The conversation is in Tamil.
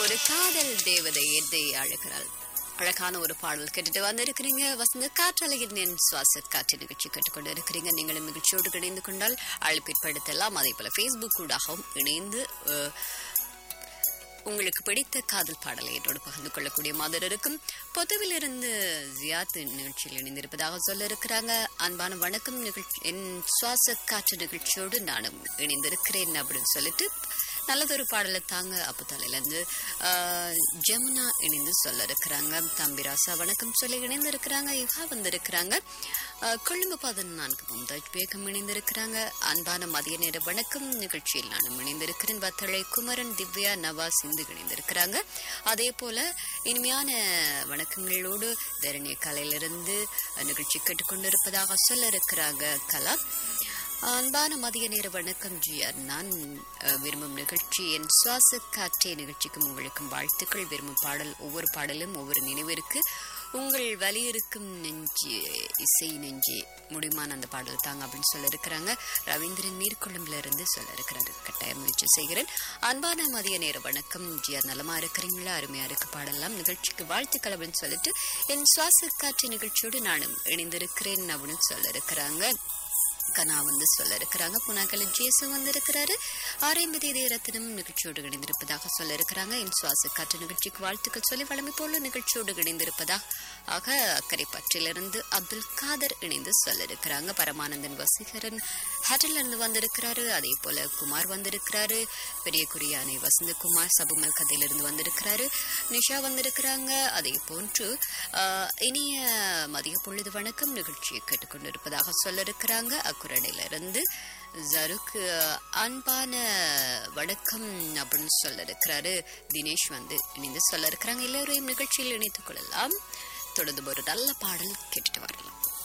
ஒரு காதல் தேவதை என்னை அழுகிறாள் அழகான ஒரு பாடல் கேட்டுட்டு வந்திருக்கிறீங்க வசந்த காற்றலையின் என் சுவாச காற்று நிகழ்ச்சி கேட்டுக்கொண்டு இருக்கிறீங்க நீங்களும் நிகழ்ச்சியோடு இணைந்து கொண்டால் அழைப்பிற்படுத்தலாம் அதே போல ஃபேஸ்புக் கூடாகவும் இணைந்து அஹ், உங்களுக்கு பிடித்த காதல் பாடலை என்னோடு பகிர்ந்து கொள்ளக்கூடிய மாதிரி இருக்கும் பொதுவிலிருந்து ஜியாத் நிகழ்ச்சியில் இணைந்திருப்பதாக சொல்ல இருக்கிறாங்க அன்பான வணக்கம் நிகழ்ச்சி என் சுவாச காற்று நிகழ்ச்சியோடு நானும் இணைந்திருக்கிறேன் அப்படின்னு சொல்லிட்டு நல்லதொரு பாடலை தாங்க அப்போ தலையிலேருந்து ஜமுனா இணைந்து சொல்ல இருக்கிறாங்க தம்பிராசா வணக்கம் சொல்லி இணைந்திருக்கிறாங்க யுகா வந்திருக்கிறாங்க ஆஹ், கொழும்பு பதினான்கு மும்தாஜ் பேகம் இணைந்திருக்கிறாங்க அன்பான மதிய நேர வணக்கம் நிகழ்ச்சியில் நானும் இணைந்திருக்கிறேன் வத்தளை குமரன் திவ்யா நவாஸ் சிந்து இணைந்திருக்கிறாங்க அதே போல இனிமையான வணக்கங்களோடு தரணிய கலையிலிருந்து நிகழ்ச்சி கேட்டுக்கொண்டிருப்பதாக சொல்ல இருக்கிறாங்க கலா அன்பான மதிய நேர வணக்கம் ஜிஆர் நான் அஹ், விரும்பும் நிகழ்ச்சி என் சுவாச காற்றே நிகழ்ச்சிக்கும் உங்களுக்கும் வாழ்த்துக்கள் விரும்பும் பாடல் ஒவ்வொரு பாடலும் ஒவ்வொரு நினைவிற்கு உங்கள் வலியிருக்கும் நெஞ்சு இசை நெஞ்சே முடியுமான அந்த பாடல் தாங்க அப்படின்னு சொல்ல இருக்கிறாங்க ரவீந்திரன் நீர்கொழும்புல இருந்து சொல்ல இருக்கிறாரு கட்டாயம் முயற்சி செய்கிறேன் அன்பான மதிய நேர வணக்கம் ஜிஆர் நலமா இருக்கிறீங்களா அருமையா இருக்கு பாடலாம் நிகழ்ச்சிக்கு வாழ்த்துக்கள் அப்படின்னு சொல்லிட்டு என் சுவாச காற்று நிகழ்ச்சியோடு நானும் இணைந்திருக்கிறேன் அப்படின்னு சொல்ல இருக்கிறாங்க கனா வந்து சொல்ல இருக்கிறாங்க புனாக்கல ஜேசு வந்திருக்கிறாரு ஆறாம் தேதி ரத்தினம் நிகழ்ச்சியோடு இணைந்திருப்பதாக சொல்ல இருக்கிறாங்க என் சுவாச காற்று நிகழ்ச்சிக்கு வாழ்த்துக்கள் சொல்லி வளமை போல நிகழ்ச்சியோடு இணைந்திருப்பதாக ஆக அக்கறை பற்றிலிருந்து அப்துல் காதர் இணைந்து சொல்ல இருக்கிறாங்க பரமானந்தன் வசீகரன் ஹேட்டில் இருந்து வந்திருக்கிறாரு அதே போல குமார் வந்திருக்கிறாரு பெரிய குறியானை வசந்தகுமார் சபுமல் கதையிலிருந்து வந்திருக்கிறாரு நிஷா வந்திருக்கிறாங்க அதே போன்று ஆஹ், இனிய மதிய பொழுது வணக்கம் நிகழ்ச்சியை கேட்டுக்கொண்டிருப்பதாக சொல்ல இருக்கிறாங்க அக்குரடையிலிருந்து ஜருக்கு அன்பான வணக்கம் அப்படின்னு சொல்ல இருக்கிறாரு தினேஷ் வந்து இணைந்து சொல்ல இருக்கிறாங்க எல்லோரையும் நிகழ்ச்சியில் இணைத்துக் கொள்ளலாம் தொடர்ந்து ஒரு நல்ல பாடல் கேட்டுட்டு வரலாம்